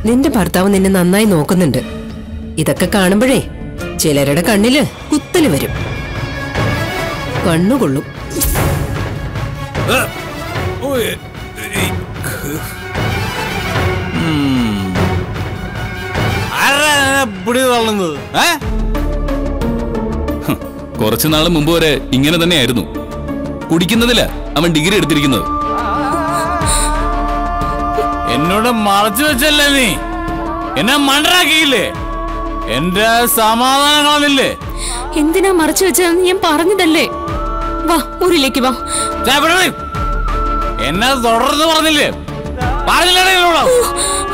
നിന്റെ ഭർത്താവ് നിന്നെ നന്നായി നോക്കുന്നുണ്ട് ഇതൊക്കെ കാണുമ്പോഴേ ചിലരുടെ കണ്ണില് കുത്തല് വരും കണ്ണുകൊള്ളും ആരാ എന്നെ പിടി തള്ളുന്നത് ഏ കുറച്ചു നാൾ മുമ്പ് വരെ ഇങ്ങനെ തന്നെയായിരുന്നു കുടിക്കുന്നതില അവൻ ഡിഗ്രി എടുത്തിരിക്കുന്നത് എന്നോട് മറച്ചു വെച്ചല്ലേ നീ എന്നെ മണ്ടറാക്കിയില്ലേ എന്റെ സമാധാനം കളഞ്ഞില്ലേ എന്തിനാ മറച്ചു വെച്ചതെന്ന് ഞാൻ പറഞ്ഞതല്ലേ വാ മുറിയിലേക്ക് വാ ദേ ഇവിടെ വരൂ. എന്നെ തുടർന്ന് പറഞ്ഞില്ലേ പറഞ്ഞില്ലേ എന്നോട്